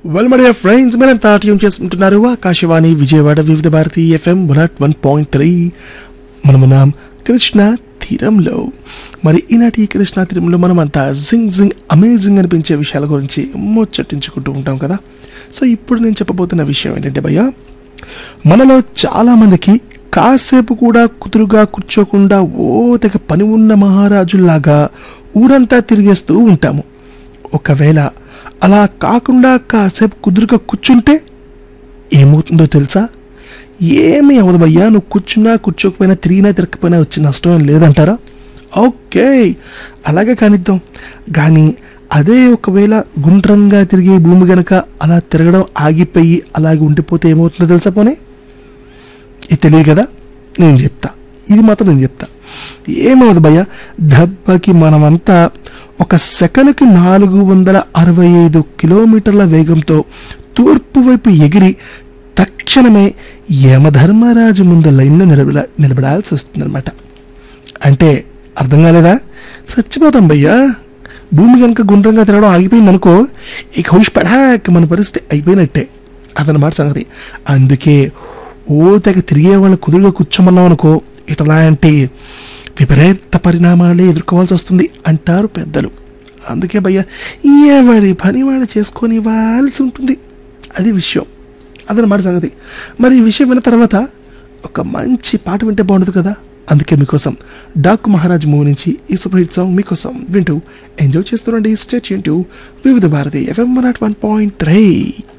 well my dear friends మీరంతా tune చేసుకుంటున్నారు Akashvani Vijayawada Vividh Bharati FM one naught one point three మనమున్నాం కృష్ణ తీరంలో మరి ఈనాటి ఈ కృష్ణ తీరంలో మనమంతా జింగ్ జింగ్ అమేజింగ్ అనిపించే విషయాల గురించి ముచ్చటించుకుంటూ ఉంటాం కదా సో ఇప్పుడు నేను చెప్పబోతున్న విషయం ఏంటంటే భయ్య మనలో చాలా మందికి కాసేపు కూడా కుదురుగా కూర్చోకుండా ఓ తెగ పని ఉన్న మహారాజుల్లాగా ఊరంతా తిరిగేస్తూ ఉంటాము ఒకవేళ అలా కాకుండా కాసేపు కుదురుగా కూర్చుంటే ఏమవుతుందో తెలుసా ఏమీ అవ్వదు భయ్యా నువ్వు కూర్చున్నా కూర్చోకపోయినా తిరిగినా తిరగకపోయినా వచ్చే నష్టం ఏం లేదంటారా ఓకే అలాగే కానిద్దాం కానీ అదే ఒకవేళ గుండ్రంగా తిరిగే భూమి గనక అలా తిరగడం ఆగిపోయి అలాగే ఉండిపోతే ఏమవుతుందో తెలుసా పోనీ ఇది తెలియదు కదా నేను చెప్తా ఇది మాత్రం నేను చెప్తా ఏమవుదు భయ్య దెబ్బకి మనమంతా ఒక సెకనుకి నాలుగు వందల అరవై ఐదు కిలోమీటర్ల వేగంతో తూర్పు వైపు ఎగిరి తక్షణమే యమధర్మరాజు ముందు లైన్లో నిలబడ నిలబడాల్సి వస్తుందన్నమాట అంటే అర్థం కాలేదా చచ్చిపోతాం భయ్యా భూమి కనుక గుండ్రంగా తిరగడం ఆగిపోయింది అనుకో ఇక హుష్ పడాక మన పరిస్థితి అయిపోయినట్టే అదనమాట సంగతి అందుకే ఓ తెగ తిరిగే వాళ్ళని కుదురుగా కూర్చోమన్నాం అనుకో ఇట్లాంటి విపరీత పరిణామాలే ఎదుర్కోవాల్సి వస్తుంది అంటారు పెద్దలు అందుకే భయ్య ఎవరి పని వాడు చేసుకొని ఇవ్వాల్సి ఉంటుంది అది విషయం అదనమాట సంగతి మరి ఈ విషయం విన్న తర్వాత ఒక మంచి పాట వింటే బాగుంటుంది కదా అందుకే మీకోసం డాక్ మహారాజ్ మూవీ నుంచి ఈ సూపర్ హిట్ సాంగ్ మీకోసం వింటూ ఎంజాయ్ చేస్తుండండి state Vividh Bharati FM one naught one point three